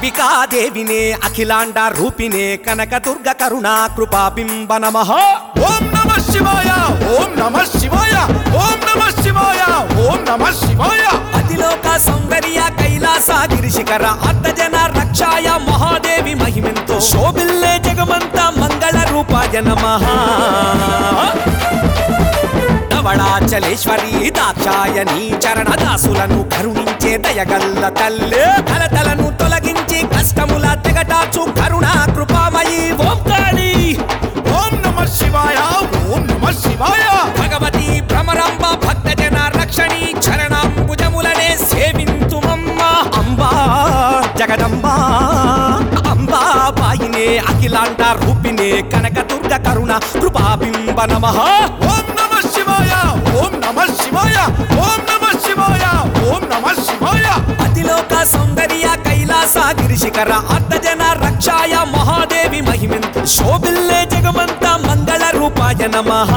అంబికాదేవినే అఖిలాండ రూపిణే కనకదుర్గ కరుణా కృపా బింబ నమః ఓం నమ శివాయ ఓం నమ శివాయ ఓం నమ శివాయ ఓం నమ శివాయ అతిలోక సౌందర్య కైలాస గిరిశిఖర అర్ధజన రక్షాయ మహాదేవి మహిమెంతో శోభిల్లే జగమంత మంగళ రూపాయ నమః నవళాచలేశ్వరి దాక్షాయని చరణ దాసులను కరుణించే దయగల్ల తల్లే కలతలను తొలగించి కష్టముల తెగటాచు కరుణా కృపామయి ఓం కాళీ ఓం నమ శివాయ ఓం నమ శివాయ భగవతి భ్రమరాంబ భక్తజన రక్షణి చరణాంబుజములనే సేవింతుమమ్మ అంబా జగదంబా అంబా బాయినే అఖిలాండ రూపిణే కనకదుర్గ కరుణ కృపాబింబ నమః ఓం నమ శివాయ ఓం నమ శివాయ ఓం నమ శివాయ ఓం నమ శివాయ అతిలోక సౌందర్య కైలాస గిరిశిఖర అర్ధజన రక్షాయ మహాదేవి మహిమెంతు శోభిల్లే జగమంత మంగళ రూపాయ నమః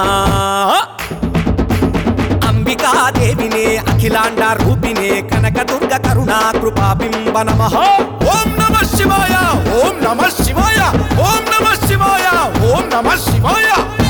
అంబికాదేవినే అఖిలాండ రూపిణే కనకదుర్గ కరుణా కృపా బింబ నమః ఓం నమ శివాయ ఓం నమ శివాయ ఓం నమ శివాయ ఓం నమ శివాయ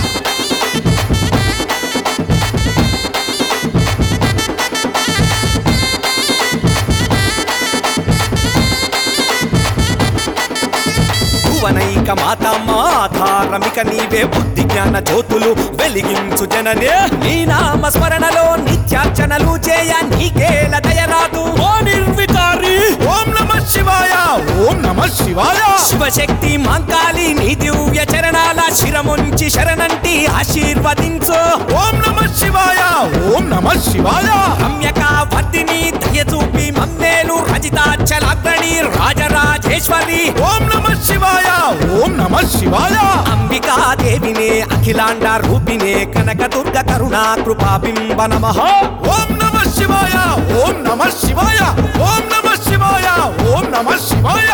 భువనైక మాత మాధారమిక నీవే బుద్ధి జ్ఞాన జ్యోతులు వెలిగించు జననే నీ నామ స్మరణలో నిత్యార్చనలు చేయ నీకేల దయరాదు ఓ నిర్వికారి ఓం నమ శివాయ ఓం నమ శివాయ శివశక్తి మాంకాళి నీ దివ్య చరణాల శిరముంచి శరణంటి ఆశీర్వదించు ఓం నమ శివాయ ఓం నమ శివాయ రమ్యక వర్ధిని దయ చూపి మమ్మేలు రజితాచలాగ్రణి రాజరాజేశ్వరి ఓం నమ శివాయ ఓం నమ శివాయ అంబికాదేవినే అఖిలాండ రూపిణే కనకదుర్గ కరుణా కృపా బింబ నమః ఓం నమ శివాయ ఓం నమ శివాయ ఓం నమ శివాయ ఓం నమ శివాయ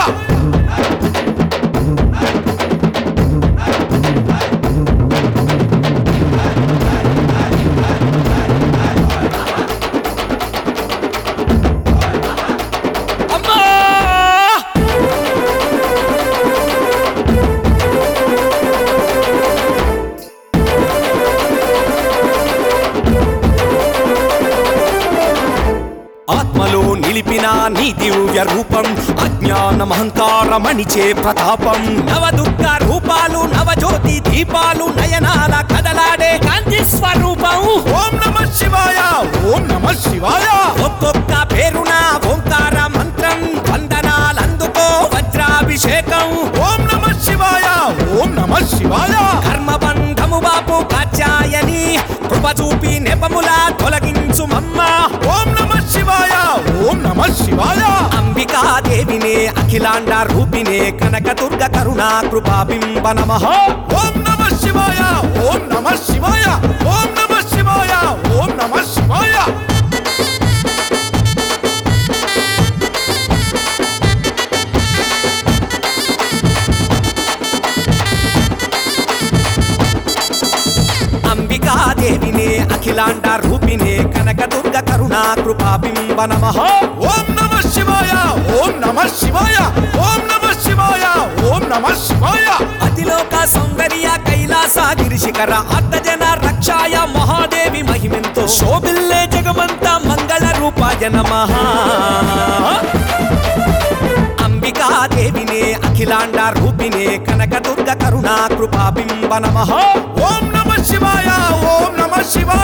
అమ్మా ఆత్మలో నిలిపిన నీ దివ్య రూపం అజ్ఞానమహంకారమణిచే ప్రతాపం నవ దుఃఖ రూపాలు నవజ్యోతి దీపాలు నయనాల కదలాడే కాంతి స్వరూపం ఓం నమ శివాయ ఓం నమ శివాయ ఒక్కొక్క పేరున ఓంకార మంత్రం వందనాలందుకో వజ్రాభిషేకం ఓం నమ శివాయ ఓం నమ శివాయ కర్మబంధము బాపు కాచాయని కృప చూపి నెపములా తొలగించు మమ్మ ఓం నమ శివాయ ఓం నమ శివాయ అంబికాదేవినే అఖిలాండ రూపిణే కనకదుర్గ కరుణా కృపా బింబ నమః ఓం నమ శివాయ ఓం నమ శివాయ ఓం నమ శివాయ ఓం నమ శివాయ అంబికాదేవినే అఖిలాండ రూపిణే కనకదుర్గ కరుణా కృపా బింబ నమః ఓం నమ శివాయ ఓం నమ శివాయ ఓం నమ శివాయ ఓం నమ శివాయ అతిలోక సౌందర్య కైలాస గిరిశిఖర అర్ధజన రక్షాయ మహాదేవి మహిమెంతో శోభిల్లే జగమంత మంగళ రూపాయ నమః అంబికాదేవినే అఖిలాండ రూపిణే కనకదుర్గ కరుణా కృపా బింబ నమః ఓం నమ శివాయ ఓం నమ శివాయ